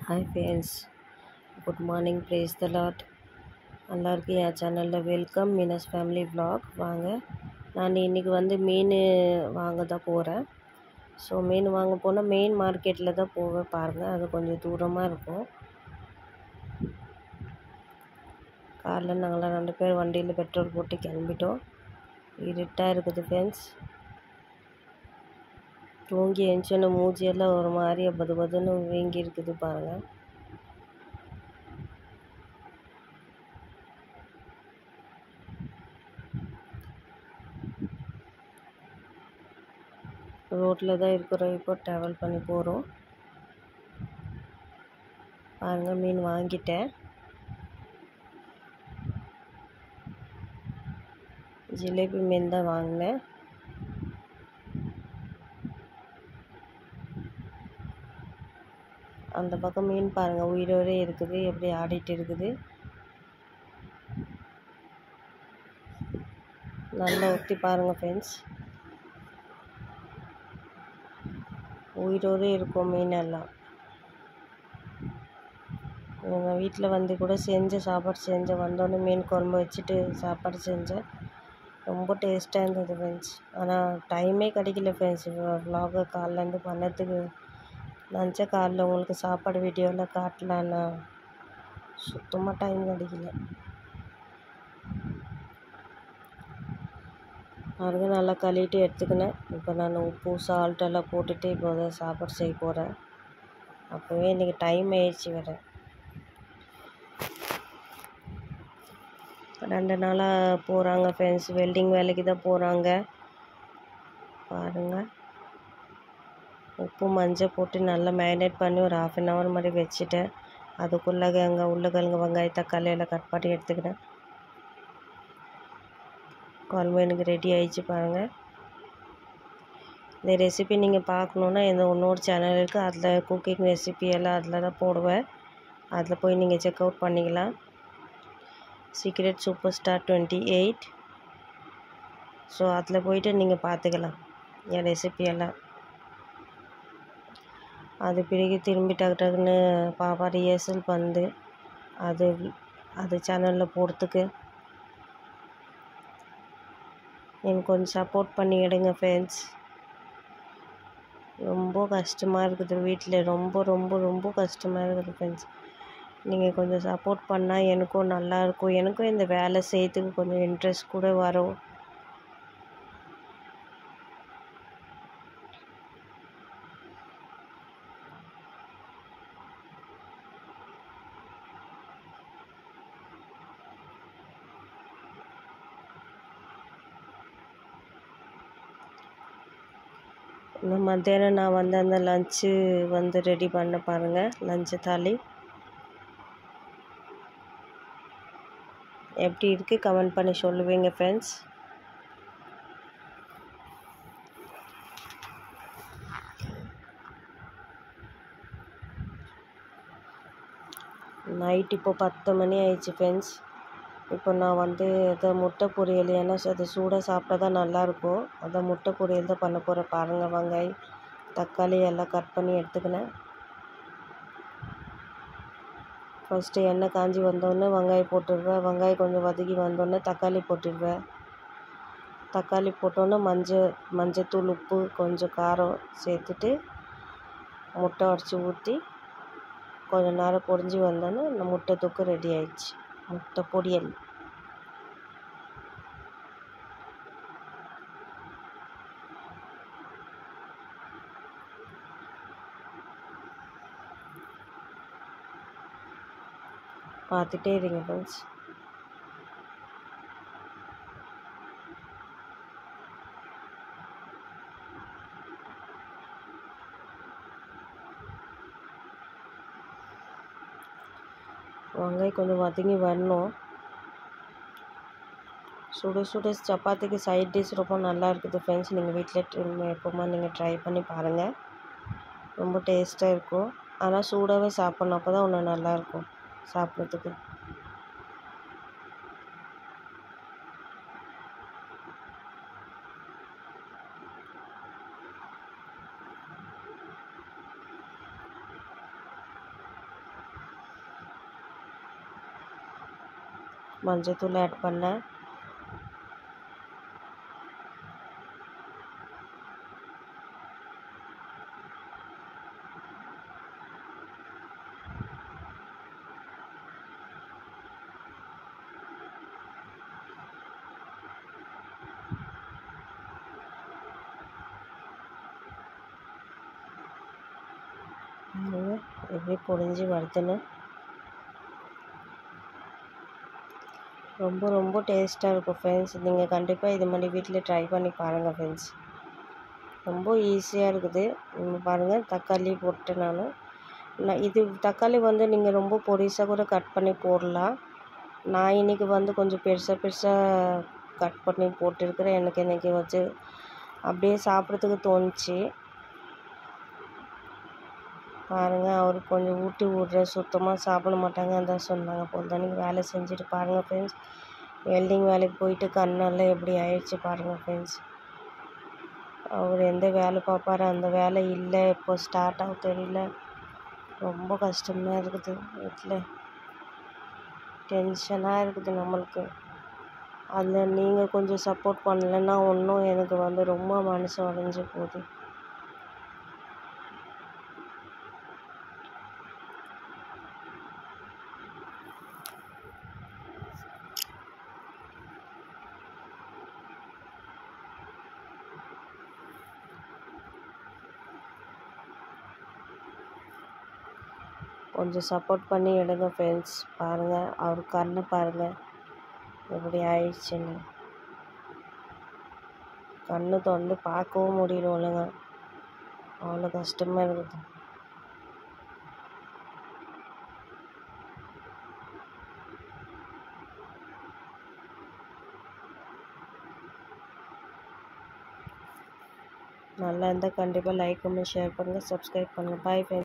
hi friends good morning praise the lord எல்லாருக்கும் என் சேனலில் வெல்கம் மீனஸ் ஃபேமிலி vlog வாங்க நான் இன்றைக்கி வந்து மீன் வாங்க தான் போகிறேன் ஸோ மீன் வாங்க போனால் மெயின் மார்க்கெட்டில் தான் போவேன் பாருங்கள் அது கொஞ்சம் தூரமாக இருக்கும் காலைல நாங்களாம் ரெண்டு பேர் வண்டியில் பெட்ரோல் போட்டு கிளம்பிட்டோம் இருட்டாக இருக்குது ஃப்ரெண்ட்ஸ் தூங்கி எழுந்தோன்னே மூஞ்சியெல்லாம் ஒரு மாதிரி பது பதுன்னு வீங்கி இருக்குது பாருங்கள் ரோட்டில் தான் இருக்கிறோம் இப்போ ட்ராவல் பண்ணி போகிறோம் பாருங்கள் மீன் வாங்கிட்டேன் ஜிலேபி மீன் தான் வாங்கினேன் அந்த பக்கம் மீன் பாருங்கள் உயிரோடே இருக்குது எப்படி ஆடிட்டு இருக்குது நல்லா ஒட்டி பாருங்கள் ஃப்ரெண்ட்ஸ் உயிரோடு இருக்கும் மீன் எல்லாம் எங்கள் வீட்டில் வந்து கூட செஞ்ச சாப்பாடு செஞ்சேன் வந்தோடனே மீன் குழம்பு வச்சுட்டு சாப்பாடு செஞ்சேன் ரொம்ப டேஸ்ட்டாக இருந்தது ஃப்ரெண்ட்ஸ் ஆனால் டைமே கிடைக்கல ஃப்ரெண்ட்ஸ் vlog காலைலேருந்து பண்ணதுக்கு நினச்ச காலைல உங்களுக்கு சாப்பாடு வீடியோவில் காட்டலான்னா சுத்தமாக டைம் கிடைக்கல பாருங்க நல்லா கழுவிட்டு எடுத்துக்கினேன் இப்போ நான் உப்பு சால்ட் எல்லாம் போட்டுட்டு இப்போ தான் சாப்பாடு செய்ய போகிறேன் அப்போவே இன்றைக்கி டைம் ஆயிடுச்சு வேறு ரெண்டு நாளாக போகிறாங்க ஃப்ரெண்ட்ஸ் வெல்டிங் வேலைக்கு தான் போகிறாங்க பாருங்கள் உப்பு மஞ்சள் போட்டு நல்லா மேரினேட் பண்ணி ஒரு ஆஃப் அன் ஹவர் மாதிரி வச்சுட்டேன் அதுக்குள்ளே அங்கே உருளைக்கிழங்கு வெங்காயம் தக்காளி எல்லாம் கட் பண்ணி எடுத்துக்கினேன் குழம்பு எனக்கு ரெடி ஆயிடுச்சு பாருங்கள் இந்த ரெசிபி நீங்கள் பார்க்கணுன்னா இந்த இன்னொரு சேனல் இருக்குது அதில் குக்கிங் ரெசிபி எல்லாம் அதில் தான் போடுவேன் அதில் போய் நீங்கள் செக் அவுட் பண்ணிக்கலாம் secret super star twenty eight so அதில் போயிட்டு நீங்கள் பார்த்துக்கலாம் என் ரெசிபி எல்லாம் அது பிறகு திரும்பி டக்கு டக்குன்னு பாப்பா ரிஹர்சல் பண்ணுது அது அது சேனலில் போடுறதுக்கு எனக்கு கொஞ்சம் சப்போர்ட் பண்ணி எடுங்க ஃப்ரெண்ட்ஸ் ரொம்ப கஷ்டமாக இருக்குது வீட்டில் ரொம்ப ரொம்ப ரொம்ப கஷ்டமாக இருக்குது ஃப்ரெண்ட்ஸ் நீங்கள் கொஞ்சம் சப்போர்ட் பண்ணால் எனக்கும் நல்லாயிருக்கும் எனக்கும் இந்த வேலை செய்யறதுக்கு கொஞ்சம் இன்ட்ரெஸ்ட் கூட வரும் இந்த மத்தியானம் நான் வந்து அந்த லஞ்சு வந்து ரெடி பண்ண பாருங்கள் லஞ்சு தாலி எப்படி இருக்குது கமெண்ட் பண்ணி சொல்லுவீங்க ஃப்ரெண்ட்ஸ் நைட் இப்போ பத்து மணி ஆயிடுச்சு ஃப்ரெண்ட்ஸ் இப்போ நான் வந்து இதை முட்டை பொரியல் ஏன்னா அது சூடாக சாப்பிட்டா தான் நல்லாயிருக்கும் அதான் முட்டை பொரியல் தான் பண்ண போகிறேன் பாருங்கள் வெங்காயம் தக்காளி எல்லாம் கட் பண்ணி எடுத்துக்கினேன் ஃபஸ்ட்டு எண்ணெய் காஞ்சி வந்தோடனே வெங்காயம் போட்டுடுவேன் வெங்காயம் கொஞ்சம் வதக்கி வந்தோடனே தக்காளி போட்டுடுவேன் தக்காளி போட்டோன்னே மஞ்சள் மஞ்சத்தூள் உப்பு கொஞ்சம் காரம் சேர்த்துட்டு முட்டை உடச்சி ஊற்றி கொஞ்சம் நேரம் பொரிஞ்சு வந்தோன்னே இந்த முட்டை தொக்கு ரெடி ஆயிடுச்சு முட்டை பொரியல் பார்த்துட்டே இருங்க ஃப்ரெண்ட்ஸ் வெங்காயம் கொஞ்சம் வதங்கி வரணும் சுட சுட சப்பாத்திக்கு சைட் டிஷ் ரொம்ப நல்லா இருக்குது ஃப்ரெண்ட்ஸ் நீங்கள் வீட்டில் எப்போமா நீங்கள் ட்ரை பண்ணி பாருங்கள் ரொம்ப டேஸ்ட்டாக இருக்கும் ஆனால் சூடாகவே சாப்பிட்ணும் அப்போ தான் ஒன்று நல்லாயிருக்கும் சாப்பிட்றதுக்கு மஞ்சத்தூள் ஆட் பண்ணேன் பாருங்க எப்படி பொரிஞ்சு வருதுன்னு ரொம்ப ரொம்ப டேஸ்ட்டாக இருக்கும் ஃப்ரெண்ட்ஸ் நீங்கள் கண்டிப்பாக இது மாதிரி வீட்டில் ட்ரை பண்ணி பாருங்கள் ஃப்ரெண்ட்ஸ் ரொம்ப ஈஸியாக இருக்குது நீங்கள் பாருங்கள் தக்காளி போட்டு நான் நான் இது தக்காளி வந்து நீங்கள் ரொம்ப பொடிசாக கூட கட் பண்ணி போடலாம் நான் இன்றைக்கி வந்து கொஞ்சம் பெருசாக பெருசாக கட் பண்ணி போட்டிருக்கிறேன் எனக்கு இன்றைக்கி வச்சு அப்படியே சாப்பிட்றதுக்கு தோணுச்சு பாருங்கள் அவருக்கு கொஞ்சம் ஊட்டி விட்றேன் சுத்தமாக சாப்பிட மாட்டாங்க அதான் சொன்னாங்க பொழுதானிக்கு வேலை செஞ்சுட்டு பாருங்கள் ஃப்ரெண்ட்ஸ் வெல்டிங் வேலைக்கு போயிட்டு கண்ணெல்லாம் எப்படி ஆயிடுச்சு பாருங்கள் ஃப்ரெண்ட்ஸ் அவர் எந்த வேலை பார்ப்பாரு அந்த வேலை இல்லை எப்போ ஸ்டார்ட் ஆகும் தெரியல ரொம்ப கஷ்டமாக இருக்குது வீட்டில் டென்ஷனாக இருக்குது நம்மளுக்கு அதில் நீங்கள் கொஞ்சம் சப்போர்ட் பண்ணலைன்னா இன்னும் எனக்கு வந்து ரொம்ப மனசு உடஞ்சி போகுது கொஞ்சம் சப்போர்ட் பண்ணி எடுங்க ஃப்ரெண்ட்ஸ் பாருங்கள் அவர் கண்ணை பாருங்கள் எப்படி ஆயிடுச்சுன்னு கண்ணு திறந்து பார்க்கவும் முடியல ஒழுங்கா அவ்வளோ கஷ்டமாக இருக்குது நல்லா இருந்தால் கண்டிப்பாக லைக் பண்ணுங்கள் ஷேர் பண்ணுங்கள் சப்ஸ்கிரைப் பண்ணுங்கள் பாய் ஃப்ரெண்ட்ஸ்